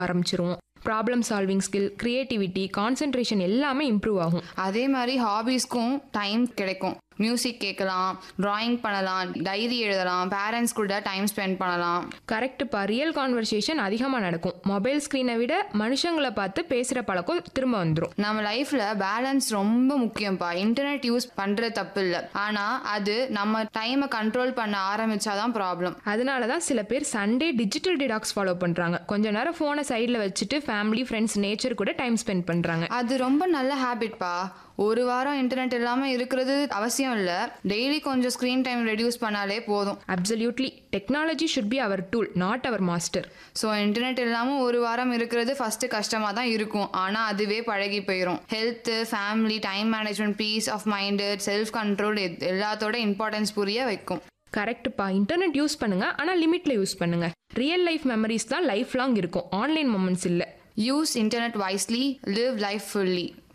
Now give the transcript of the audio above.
ஆரம்பிச்சிரும் problem solving skill creativity concentration எல்லாமே improve ஆகும் அதே மாதிரி ஹாபீஸ்க்கும் டைம் கிடைக்கும் மியூசிக் கேட்கலாம் டிராயிங் பண்ணலாம் டைரி எழுதலாம் பேரண்ட்ஸ் கூட டைம் ஸ்பெண்ட் பண்ணலாம் கரெக்டுப்பா ரியல் கான்வர்சேஷன் அதிகமாக நடக்கும் மொபைல் ஸ்க்ரீனை விட மனுஷங்களை பார்த்து பேசுகிற பழக்கம் திரும்ப வந்துடும் நம்ம லைஃப்ல பேலன்ஸ் ரொம்ப முக்கியம்ப்பா இன்டர்நெட் யூஸ் பண்றது தப்பு இல்லை ஆனா அது நம்ம டைமை கண்ட்ரோல் பண்ண ஆரம்பிச்சாதான் ப்ராப்ளம் அதனால தான் சில பேர் சண்டே டிஜிட்டல் டிடாக்ஸ் ஃபாலோ பண்ணுறாங்க கொஞ்ச நேரம் ஃபோனை சைடில் வச்சுட்டு ஃபேமிலி ஃப்ரெண்ட்ஸ் நேச்சர் கூட டைம் ஸ்பெண்ட் பண்ணுறாங்க அது ரொம்ப நல்ல ஹேபிட்ப்பா ஒரு வாரம் இன்டர்நெட் இல்லாம இருக்கிறது அவசியம் இல்லை டெய்லி கொஞ்சம் ஸ்க்ரீன் டைம் ரெடியூஸ் பண்ணாலே போதும் absolutely technology should be our tool not our master so internet இல்லாமல் ஒரு வாரம் இருக்கிறது ஃபர்ஸ்ட் கஷ்டமாக தான் இருக்கும் ஆனால் அதுவே பழகி போயிடும் health family time management peace of mind self control எல்லாத்தோட இம்பார்ட்டன்ஸ் புரிய வைக்கும் கரெக்ட்டுப்பா இன்டர்நெட் யூஸ் பண்ணுங்க ஆனால் லிமிட்ல யூஸ் பண்ணுங்க ரியல் லைஃப் மெமரிஸ் தான் லைஃப் லாங் இருக்கும் ஆன்லைன் மொமெண்ட்ஸ் இல்லை use internet wisely live life fully